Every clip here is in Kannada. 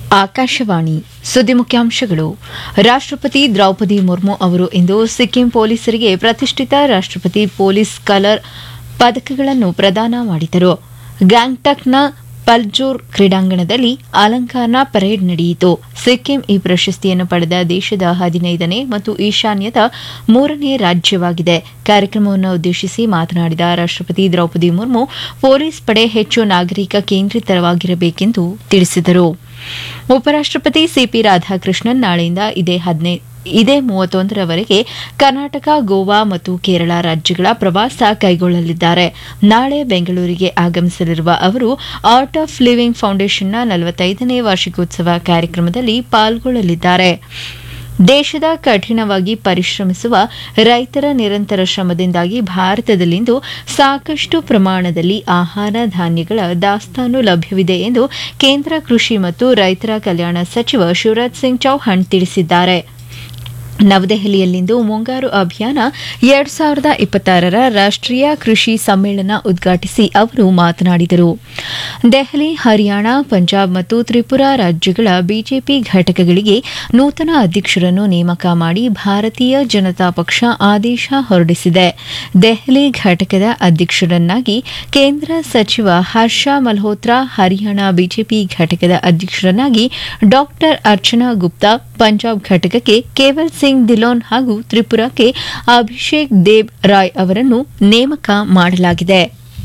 ಆಕಾಶವಾಣಿ ಸುದ್ದಿ ಮುಖ್ಯಾಂಶಗಳು ರಾಷ್ಟ್ರಪತಿ ದ್ರೌಪದಿ ಮುರ್ಮು ಅವರು ಇಂದು ಸಿಕ್ಕಿಂ ಪೊಲೀಸರಿಗೆ ಪ್ರತಿಷ್ಠಿತ ರಾಷ್ಟ್ರಪತಿ ಪೊಲೀಸ್ ಕಲರ್ ಪದಕಗಳನ್ನು ಪ್ರದಾನ ಮಾಡಿದರು ಗ್ಯಾಂಗ್ಟಕ್ನ ಪಲ್ಜೋರ್ ಕ್ರೀಡಾಂಗಣದಲ್ಲಿ ಅಲಂಕಾರನ ಪರೇಡ್ ನಡೆಯಿತು ಸಿಕ್ಕಿಂ ಈ ಪ್ರಶಸ್ತಿಯನ್ನು ಪಡೆದ ದೇಶದ ಹದಿನೈದನೇ ಮತ್ತು ಈಶಾನ್ಯದ ಮೂರನೇ ರಾಜ್ಯವಾಗಿದೆ ಕಾರ್ಯಕ್ರಮವನ್ನು ಉದ್ದೇಶಿಸಿ ಮಾತನಾಡಿದ ರಾಷ್ಟ್ರಪತಿ ದ್ರೌಪದಿ ಮುರ್ಮು ಪೊಲೀಸ್ ಪಡೆ ಹೆಚ್ಚು ನಾಗರಿಕ ಕೇಂದ್ರಿತವಾಗಿರಬೇಕೆಂದು ತಿಳಿಸಿದರು ಉಪರಾಷ್ಟ್ರಪತಿ ಸಿಪಿ ರಾಧಾಕೃಷ್ಣನ್ ನಾಳೆಯಿಂದ ಇದೇ ಹದಿನೈ ಇದೇ ಮೂವತ್ತೊಂದರವರೆಗೆ ಕರ್ನಾಟಕ ಗೋವಾ ಮತ್ತು ಕೇರಳ ರಾಜ್ಯಗಳ ಪ್ರವಾಸ ಕೈಗೊಳ್ಳಲಿದ್ದಾರೆ ನಾಳೆ ಬೆಂಗಳೂರಿಗೆ ಆಗಮಿಸಲಿರುವ ಅವರು ಆರ್ಟ್ ಆಫ್ ಲಿವಿಂಗ್ ಫೌಂಡೇಶನ್ನ ನಲವತ್ತೈದನೇ ವಾರ್ಷಿಕೋತ್ಸವ ಕಾರ್ಯಕ್ರಮದಲ್ಲಿ ಪಾಲ್ಗೊಳ್ಳಲಿದ್ದಾರೆ ದೇಶದ ಕಠಿಣವಾಗಿ ಪರಿಶ್ರಮಿಸುವ ರೈತರ ನಿರಂತರ ಶ್ರಮದಿಂದಾಗಿ ಭಾರತದಲ್ಲಿಂದು ಸಾಕಷ್ಟು ಪ್ರಮಾಣದಲ್ಲಿ ಆಹಾರ ಧಾನ್ಯಗಳ ದಾಸ್ತಾನು ಲಭ್ಯವಿದೆ ಎಂದು ಕೇಂದ್ರ ಕೃಷಿ ಮತ್ತು ರೈತರ ಕಲ್ಯಾಣ ಸಚಿವ ಶಿವರಾಜ್ ಸಿಂಗ್ ಚೌಹಾಣ್ ತಿಳಿಸಿದ್ದಾರೆ ನವದೆಹಲಿಯಲ್ಲಿಂದು ಮುಂಗಾರು ಅಭಿಯಾನ ಎರಡ್ ಸಾವಿರದ ಇಪ್ಪತ್ತಾರರ ರಾಷ್ಟ್ರೀಯ ಕೃಷಿ ಸಮ್ಮೇಳನ ಉದ್ಘಾಟಿಸಿ ಅವರು ಮಾತನಾಡಿದರು ದೆಹಲಿ ಹರಿಯಾಣ ಪಂಜಾಬ್ ಮತ್ತು ತ್ರಿಪುರಾ ರಾಜ್ಯಗಳ ಬಿಜೆಪಿ ಘಟಕಗಳಿಗೆ ನೂತನ ಅಧ್ಯಕ್ಷರನ್ನು ನೇಮಕ ಮಾಡಿ ಭಾರತೀಯ ಜನತಾ ಪಕ್ಷ ಆದೇಶ ಹೊರಡಿಸಿದೆ ದೆಹಲಿ ಘಟಕದ ಅಧ್ಯಕ್ಷರನ್ನಾಗಿ ಕೇಂದ್ರ ಸಚಿವ ಹರ್ಷ ಮಲ್ಹೋತ್ರಾ ಹರಿಯಾಣ ಬಿಜೆಪಿ ಘಟಕದ ಅಧ್ಯಕ್ಷರನ್ನಾಗಿ ಡಾ ಅರ್ಚನಾ ಗುಪ್ತಾ ಪಂಜಾಬ್ ಘಟಕಕ್ಕೆ ಕೇವಲ್ ಸಿಂಗ್ ಧಿಲೋನ್ ಹಾಗೂ ತ್ರಿಪುರಾಕ್ಕೆ ಅಭಿಷೇಕ್ ದೇಬ್ ರಾಯ್ ಅವರನ್ನು ನೇಮಕ ಮಾಡಲಾಗಿದೆ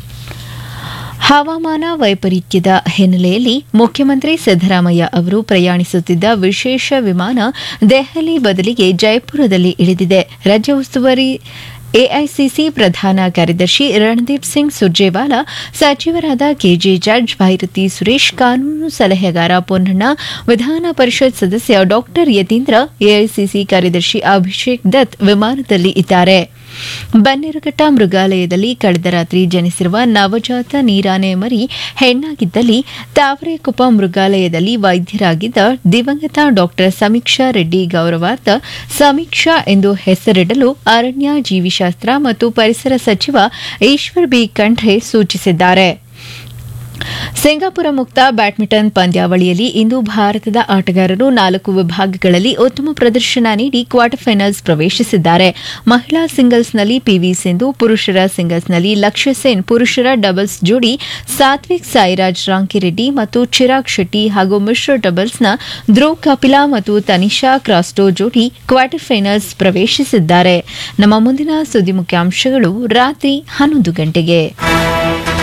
ಹವಾಮಾನ ವೈಪರೀತ್ಯದ ಹಿನ್ನೆಲೆಯಲ್ಲಿ ಮುಖ್ಯಮಂತ್ರಿ ಸಿದ್ದರಾಮಯ್ಯ ಅವರು ಪ್ರಯಾಣಿಸುತ್ತಿದ್ದ ವಿಶೇಷ ವಿಮಾನ ದೆಹಲಿ ಬದಲಿಗೆ ಜೈಪುರದಲ್ಲಿ ಇಳಿದಿದೆ ರಾಜ್ಯ ಉಸ್ತುವಾರಿ ಎಐಸಿಸಿ ಪ್ರಧಾನ ಕಾರ್ಯದರ್ಶಿ ರಣದೀಪ್ ಸಿಂಗ್ ಸುರ್ಜೇವಾಲಾ ಸಚಿವರಾದ ಕೆಜೆ ಜಾರ್ಜ್ ಭೈರತಿ ಸುರೇಶ್ ಕಾನೂನು ಸಲಹೆಗಾರ ಪೊನ್ನಣ್ಣ ವಿಧಾನ ಪರಿಷತ್ ಸದಸ್ಯ ಡಾ ಯತೀಂದ್ರ ಎಐಸಿಸಿ ಕಾರ್ಯದರ್ಶಿ ಅಭಿಷೇಕ್ ದತ್ ವಿಮಾನದಲ್ಲಿ ಇದ್ದಾರೆ ಬನ್ನೇರುಘಟ್ಟ ಮೃಗಾಲಯದಲ್ಲಿ ಕಳೆದ ರಾತ್ರಿ ಜನಿಸಿರುವ ನವಜಾತ ನೀರಾನೆ ಮರಿ ಹೆಣ್ಣಾಗಿದ್ದಲ್ಲಿ ತಾವರೆಕೊಪ್ಪ ಮೃಗಾಲಯದಲ್ಲಿ ವೈದ್ಯರಾಗಿದ್ದ ದಿವಂಗತ ಡಾ ಸಮೀಕ್ಷಾ ರೆಡ್ಡಿ ಗೌರವಾರ್ಥ ಸಮೀಕ್ಷಾ ಎಂದು ಹೆಸರಿಡಲು ಅರಣ್ಯ ಜೀವಿಶಾಸ್ತ್ರ ಮತ್ತು ಪರಿಸರ ಸಚಿವ ಈಶ್ವರ್ ಬಿ ಖಂಡ್ರೆ ಸೂಚಿಸಿದ್ದಾರೆ ಸಿಂಗಾಪುರ ಮುಕ್ತ ಬ್ಯಾಡ್ಮಿಂಟನ್ ಪಂದ್ಯಾವಳಿಯಲ್ಲಿ ಇಂದು ಭಾರತದ ಆಟಗಾರರು ನಾಲ್ಕು ವಿಭಾಗಗಳಲ್ಲಿ ಉತ್ತಮ ಪ್ರದರ್ಶನ ನೀಡಿ ಕ್ವಾರ್ಟರ್ ಫೈನಲ್ಸ್ ಪ್ರವೇಶಿಸಿದ್ದಾರೆ ಮಹಿಳಾ ಸಿಂಗಲ್ಸ್ನಲ್ಲಿ ಪಿವಿ ಸಿಂಧು ಪುರುಷರ ಸಿಂಗಲ್ಸ್ನಲ್ಲಿ ಲಕ್ಷ್ಯ ಸೇನ್ ಪುರುಷರ ಡಬಲ್ಸ್ ಜೋಡಿ ಸಾತ್ವಿಕ್ ಸಾಯಿರಾಜ್ ರಾಂಕಿರೆಡ್ಡಿ ಮತ್ತು ಚಿರಾಗ್ ಶೆಟ್ಟಿ ಹಾಗೂ ಮಿಶ್ರ ಡಬಲ್ಸ್ನ ಧ್ರುವ್ ಕಪಿಲಾ ಮತ್ತು ತನಿಷಾ ಕ್ರಾಸ್ಟೋ ಜೋಡಿ ಕ್ವಾರ್ಟರ್ ಫೈನಲ್ಸ್ ಪ್ರವೇಶಿಸಿದ್ದಾರೆ ನಮ್ಮ ಮುಂದಿನ ಸುದ್ದಿ ಮುಖ್ಯಾಂಶಗಳು ರಾತ್ರಿ ಹನ್ನೊಂದು ಗಂಟೆಗೆ